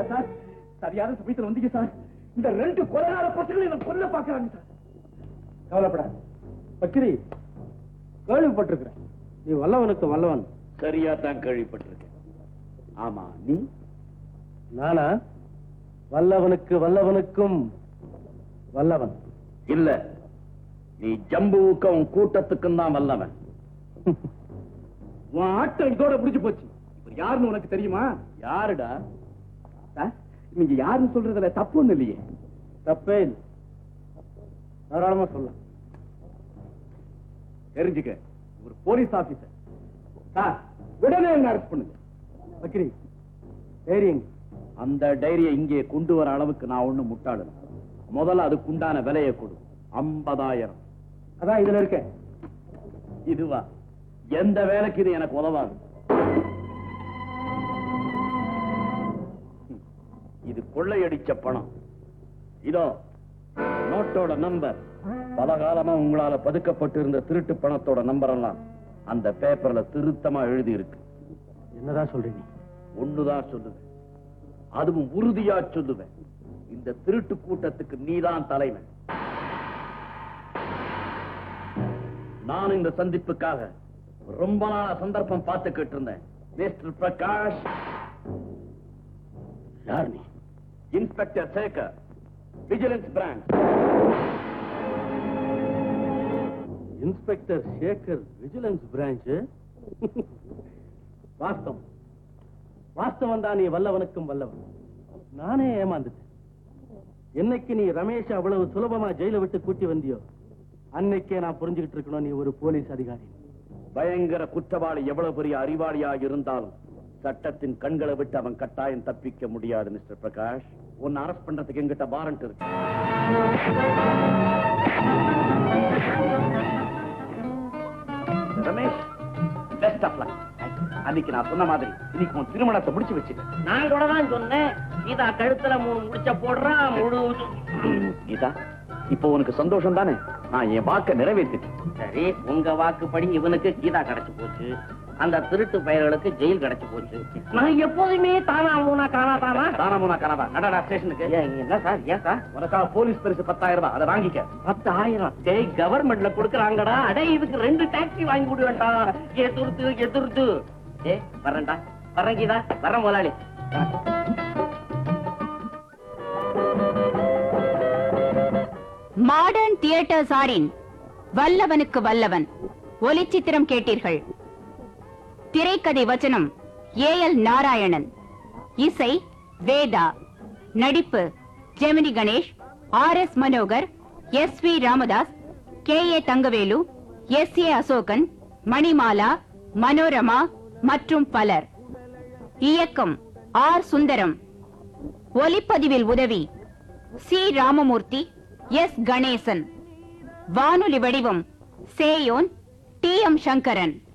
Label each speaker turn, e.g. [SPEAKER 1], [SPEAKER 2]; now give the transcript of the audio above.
[SPEAKER 1] sir sir சரியான சமயத்துல வந்தீங்க சார் இந்த ரெண்டு கொலைகார பசங்களை என்ன கொல்ல பாக்குறாங்க சார்
[SPEAKER 2] கவலைப்படாத பக்கிரி கேள்விப்பட்டிருக்கிறேன் நீ வல்லவனுக்கு வல்லவன்
[SPEAKER 1] சரியா தான் கேள்விப்பட்டிருக்கேன் ஆமா நீ
[SPEAKER 2] நானா வல்லவனுக்கு வல்லவனுக்கும் வல்லவன்
[SPEAKER 1] இல்ல நீ ஜம்புவுக்கும் உன் கூட்டத்துக்கும் தான் வல்லவன் உன் ஆட்டம் இதோட முடிஞ்சு போச்சு இப்ப யாருன்னு உனக்கு தெரியுமா யாருடா சார், நீங்க யாருன்னு சொல்றதுல தப்பு ஒண்ணு இல்லையே
[SPEAKER 2] தப்பே இல்லை தாராளமா சொல்லலாம்
[SPEAKER 1] தெரிஞ்சுக்க ஒரு போலீஸ் ஆபீசர் சார் உடனே என்ன அரெஸ்ட் பண்ணுங்க
[SPEAKER 2] பக்கிரி தைரியம்
[SPEAKER 1] அந்த டைரியை இங்கே கொண்டு வர அளவுக்கு நான் ஒண்ணு முட்டாளு முதல்ல அதுக்குண்டான விலையை கொடு ஐம்பதாயிரம்
[SPEAKER 2] அதான் இதுல இருக்கேன்
[SPEAKER 1] இதுவா எந்த வேலைக்கு இது எனக்கு உதவாது இது கொள்ளையடிச்ச பணம் இதோ நோட்டோட நம்பர் பல காலமா உங்களால பதுக்கப்பட்டு இருந்த திருட்டு பணத்தோட நம்பர் எல்லாம் அந்த பேப்பர்ல திருத்தமா எழுதி இருக்கு
[SPEAKER 2] என்னதான் சொல்றீங்க
[SPEAKER 1] ஒண்ணுதான் சொல்லுவேன் அதுவும் உறுதியா சொல்லுவேன் இந்த திருட்டு கூட்டத்துக்கு நீதான் தலைவன் நான் இந்த சந்திப்புக்காக ரொம்ப நாள சந்தர்ப்பம் பார்த்துக்கிட்டு இருந்தேன் மிஸ்டர் பிரகாஷ் யார் நீ inspector Sekar vigilance branch
[SPEAKER 2] inspector Sekar vigilance branch வாஸ்தவம் வாஸ்தவம் தான் நீ வல்லவனுக்கும் வல்லவன் நானே ஏமாந்துட்டேன் என்னைக்கு நீ ரமேஷ் அவ்வளவு சுலபமா ஜெயில விட்டு கூட்டி வந்தியோ அன்னைக்கே நான் புரிஞ்சுக்கிட்டு இருக்கணும் நீ ஒரு போலீஸ் அதிகாரி
[SPEAKER 1] பயங்கர குற்றவாளி எவ்வளவு பெரிய அறிவாளியா இருந்தாலும் சட்டத்தின் கண்களை விட்டு அவன் கட்டாயம் தப்பிக்க முடியாது மிஸ்டர் பிரகாஷ் உன்னை அரெஸ்ட் பண்றதுக்கு எங்கிட்ட வாரண்ட் இருக்கு ரமேஷ் பெஸ்ட் ஆஃப் லக் அன்னைக்கு நான் சொன்ன மாதிரி இன்னைக்கு உன் திருமணத்தை முடிச்சு வச்சுட்டேன்
[SPEAKER 3] நான் கூட தான் சொன்னேன் கீதா கழுத்துல மூணு முடிச்ச போடுறான் முழு
[SPEAKER 1] கீதா இப்போ உனக்கு சந்தோஷம் தானே நான் என் வாக்க நிறைவேற்றிட்டேன்
[SPEAKER 3] சரி உங்க வாக்குப்படி இவனுக்கு கீதா கிடைச்சு போச்சு அந்த திருட்டு பயல்களுக்கு ஜெயில் கிடைச்சு போச்சு நான் எப்போதுமே தானா மூணா காணா தானா
[SPEAKER 1] தானாமுனா கனவா நடடா ஸ்டேஷனுக்கு
[SPEAKER 3] ஏன் என்ன சார் ஏன் சார்
[SPEAKER 1] உனக்காக போலீஸ் பரிசு பத்தாயிரம் ரூபாய் அதை வாங்கிக்க
[SPEAKER 3] பத்தாயிரம் டேய் கவர்மெண்ட்ல கொடுக்குறாங்கடா அடே இதுக்கு ரெண்டு டாக்ஸி வாங்கி கொடு வேண்டாம் எதிர்த்து எதிர்த்து ஏ வரேன்டா வரேன் கீதா வரேன் முதலாளி
[SPEAKER 4] மாடர்ன் தியேட்டர்ஸ் ஆரின் வல்லவனுக்கு வல்லவன் ஒலிச்சித்திரம் கேட்டீர்கள் திரைக்கதை வச்சனம் ஏ எல் நாராயணன் இசை வேதா நடிப்பு Gemini Ganesh R S Manohar S V Ramadas K A Thangavelu S A Asokan Manimala Manorama மற்றும் பலர் இயக்கம் ஆர் சுந்தரம் ஒலிப்பதிவில் உதவி சி ராமமூர்த்தி எஸ் கணேசன் வானொலி வடிவம் சேயோன் டி எம் சங்கரன்